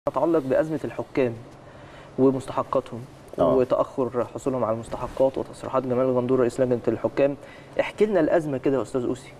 يتعلق بازمه الحكام ومستحقاتهم آه. وتاخر حصولهم على المستحقات وتصريحات جمال الغندور رئيس لجنه الحكام احكي لنا الازمه كده يا استاذ اوسي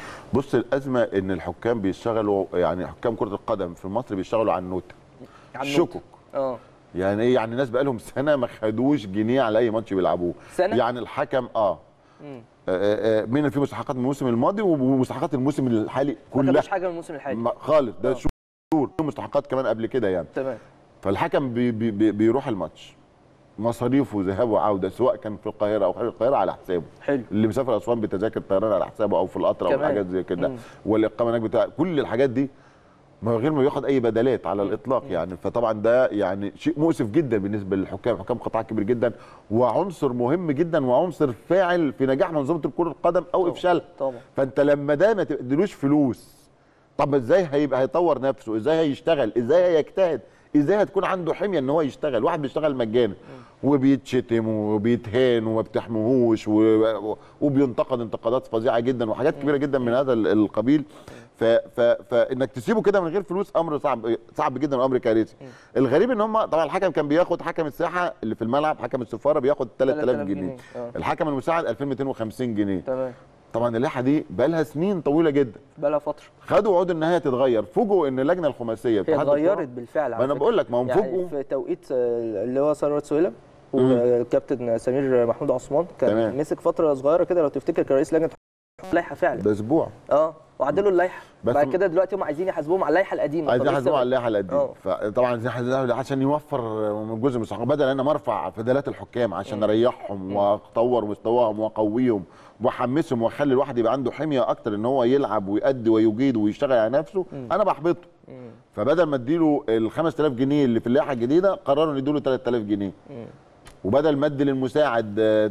بص الازمه ان الحكام بيشتغلوا يعني حكام كره القدم في مصر بيشتغلوا على النوتة عن النقطة. شكك اه يعني ايه يعني الناس بقى لهم سنه ما خدوش جنيه على اي ماتش بيلعبوه سنة؟ يعني الحكم اه مم. آه، آه، من في مستحقات من الموسم الماضي ومستحقات الموسم الحالي ما كلها خدوش حاجه من الموسم الحالي ما- خالص ده آه. شهور في مستحقات كمان قبل كده يعني تمام فالحكم بي بي بي بيروح الماتش مصاريفه ذهاب وعوده سواء كان في القاهره او خارج القاهره على حسابه حلو اللي مسافر اسوان بتذاكر طيران على حسابه او في القطر او كمان. حاجات زي كده مم. والاقامه هناك بتاع كل الحاجات دي ما غير ما بياخد اي بدلات على الاطلاق يعني فطبعا ده يعني شيء مؤسف جدا بالنسبه للحكام الحكام قطاع كبير جدا وعنصر مهم جدا وعنصر فاعل في نجاح منظومه كره القدم او طبعاً. افشالها طبعا فانت لما ده ما تديلوش فلوس طب ازاي هيبقى هيطور نفسه ازاي هيشتغل ازاي هيجتهد ازاي هتكون عنده حميه ان هو يشتغل واحد بيشتغل مجانا وبيتشتم وبيتهان وما بتحموهوش و- وبينتقد انتقادات فظيعه جدا وحاجات كبيره جدا من هذا ال- القبيل ف ف فانك تسيبه كده من غير فلوس امر صعب صعب جدا وامر كارثي الغريب ان هم طبعا الحكم كان بياخد حكم الساحه اللي في الملعب حكم السفاره بياخد 3000 جنيه جنيه. آه. الحكم المساعد 2250 جنيه تمام طبعا اللائحه دي بقى لها سنين طويله جدا بقى لها فتره خدوا وعود ان هي تتغير فوجئوا ان اللجنه الخماسيه هي باتحاد اتغيرت الكرة- بالفعل ما على انا فكرة. بقول لك ما هم يعني فوجئوا في توقيت آه، اللي هو ثروت سويلم والكابتن سمير محمود عثمان كان تمام. مسك فتره صغيره كده لو تفتكر كان رئيس لجنه اللائحه فعلا ده اسبوع اه وعدلوا اللائحه بس بعد م- كده دلوقتي هم عايزين يحاسبوهم على اللائحه القديمه عايزين طب إيه يحاسبوه على السبب؟ اللائحه القديمه اه. فطبعا عايزين يحاسبوه على- عشان يوفر من جزء من الصحافه بدل انا مرفع فدالات الحكام عشان اريحهم واطور مستواهم واقويهم واحمسهم واخلي الواحد يبقى عنده حميه اكتر ان هو يلعب ويأدي ويجيد ويشتغل على نفسه انا بحبطه مم. فبدل ما اديله ال 5000 جنيه اللي في اللائحه الجديده قرروا ان يدوا له 3000 جنيه مم. وبدل ما ادي للمساعد آه،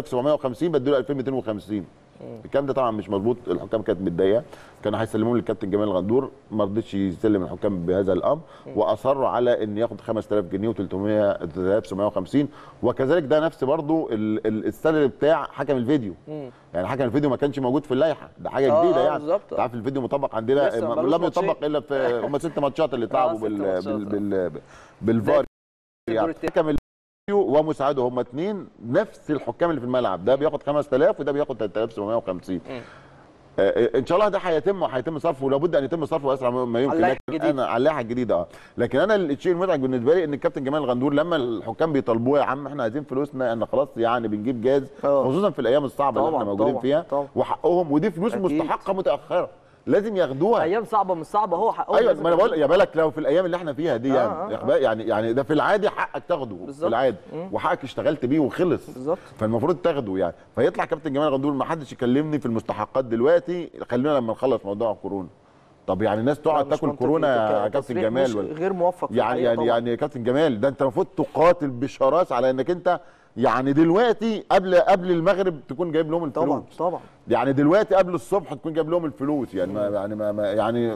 3750 بديله 2250 الكلام ده طبعا مش مظبوط الحكام كانت متضايقه كانوا هيسلموه للكابتن جمال الغندور ما رضيش يسلم الحكام بهذا الامر واصروا على ان ياخد 5000 جنيه و300 3750 وكذلك ده نفس برضو ال- ال- السالري بتاع حكم الفيديو مم. يعني حكم الفيديو ما كانش موجود في اللائحه ده حاجه آه، جديده آه، يعني بالظبط. انت عارف الفيديو مطبق عندنا لسه ما- ملوش لم ماتشين. يطبق الا في هم ست ماتشات اللي اتلعبوا ست بال ماتشات، بال آه. بال بالفار الدور يعني التاني. حكم الفيديو ومساعده هم اثنين نفس الحكام اللي في الملعب ده بياخد 5000 وده بياخد 3750 مم. آه، ان شاء الله ده هيتم وهيتم صرفه ولابد ان يتم صرفه اسرع ما يمكن اللائحة لكن الجديدة. انا على اللائحه الجديده اه لكن انا الشيء المزعج بالنسبه لي ان الكابتن جمال الغندور لما الحكام بيطالبوه يا عم احنا عايزين فلوسنا ان خلاص يعني بنجيب جاز آه. خصوصا في الايام الصعبه اللي طبعاً، احنا موجودين طبعاً، فيها طبعاً. وحقهم ودي فلوس أكيد. مستحقه متاخره لازم ياخدوها ايام صعبه مش صعبه هو حقهم ايوه لازم ما انا بقول ياخدوها. يا بالك لو في الايام اللي احنا فيها دي آه، يعني آه، يا إخبار- يعني يعني ده في العادي حقك تاخده في بالظبط. العادي مم. وحقك اشتغلت بيه وخلص بالظبط فالمفروض تاخده يعني فيطلع كابتن جمال غندور ما حدش يكلمني في المستحقات دلوقتي خلينا لما نخلص موضوع الكورونا طب يعني الناس لا، تقعد مش تاكل منطقي. كورونا ك- يا كابتن تصريح جمال مش ولا غير موفق في يعني الحقيقة يعني طبعاً. يعني يا كابتن جمال ده انت المفروض تقاتل بشراسه على انك انت يعني دلوقتي قبل قبل المغرب تكون جايب لهم الفلوس طبعا طبعا يعني دلوقتي قبل الصبح تكون جايب لهم الفلوس يعني ما يعني ما ما يعني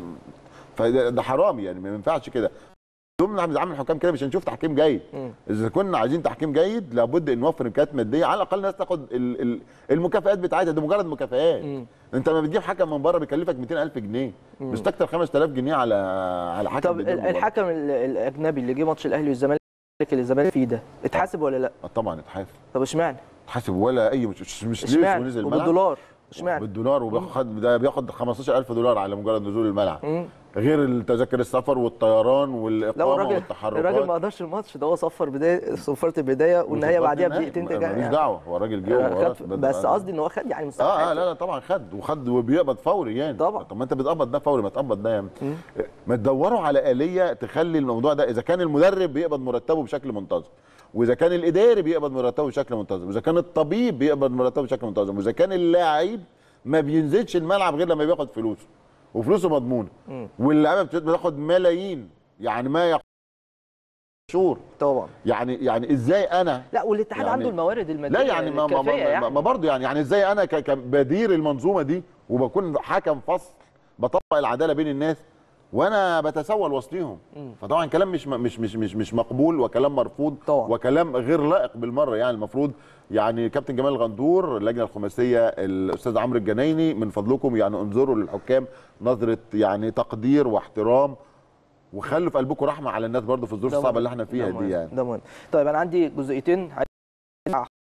فده ده حرام يعني ما ينفعش كده يوم ما بنعمل حكام كده مش هنشوف تحكيم جيد مم. اذا كنا عايزين تحكيم جيد لابد ان نوفر امكانيات ماديه على الاقل الناس تاخد ال- ال- المكافآت بتاعتها دي مجرد مكافآت مم. انت لما بتجيب حكم من بره بيكلفك 200000 جنيه مش تكتر 5000 جنيه على على حكم طب بيجيب من بره. الحكم ال- الاجنبي اللي جه ماتش الاهلي والزمالك اللي الزمالك فيه ده اتحاسب ولا لا؟ آه طبعا اتحاسب طب اشمعنى؟ اتحاسب ولا اي مش مش, مش ليه اشمعنى؟ ونزل الملعب وبالدولار اشمعنى؟ بالدولار وبياخد ده بياخد 15000 دولار على مجرد نزول الملعب مم. غير التذاكر السفر والطيران لا والاقامه والراجل والتحركات الراجل ما قدرش الماتش ده هو صفر بدايه صفرت البدايه والنهايه بعديها بدقيقتين ماليش يعني دعوه هو الراجل جه آه، وخلاص خد- بدأ- بس قصدي ان هو خد يعني اه اه مستحقات لا لا طبعا خد وخد وبيقبض فوري يعني طبعا. طب ما انت بتقبض ده فوري ما تقبض ده يعني ما تدوروا على اليه تخلي الموضوع ده اذا كان المدرب بيقبض مرتبه بشكل منتظم واذا كان الاداري بيقبض مرتبه بشكل منتظم واذا كان الطبيب بيقبض مرتبه بشكل منتظم واذا كان اللاعب ما بينزلش الملعب غير لما بياخد فلوسه وفلوسه مضمونه مم. واللعيبه بت- بتاخد ملايين يعني ما يق- شهور طبعا يعني يعني ازاي انا لا والاتحاد يعني- عنده الموارد الماديه لا يعني ما ما, الكافية ما, يعني. ما, ما برضه يعني يعني ازاي انا ك- كبدير المنظومه دي وبكون حكم فصل بطبق العداله بين الناس وانا بتسول وسطيهم فطبعا كلام مش مش مش مش مش مقبول وكلام مرفوض طبعا. وكلام غير لائق بالمره يعني المفروض يعني كابتن جمال الغندور اللجنه الخماسيه الاستاذ عمرو الجنايني من فضلكم يعني انظروا للحكام نظره يعني تقدير واحترام وخلوا في قلبكم رحمه على الناس برضو في الظروف ده الصعبه مهم. اللي احنا فيها ده دي مهم. يعني ده مهم طيب انا عندي جزئيتين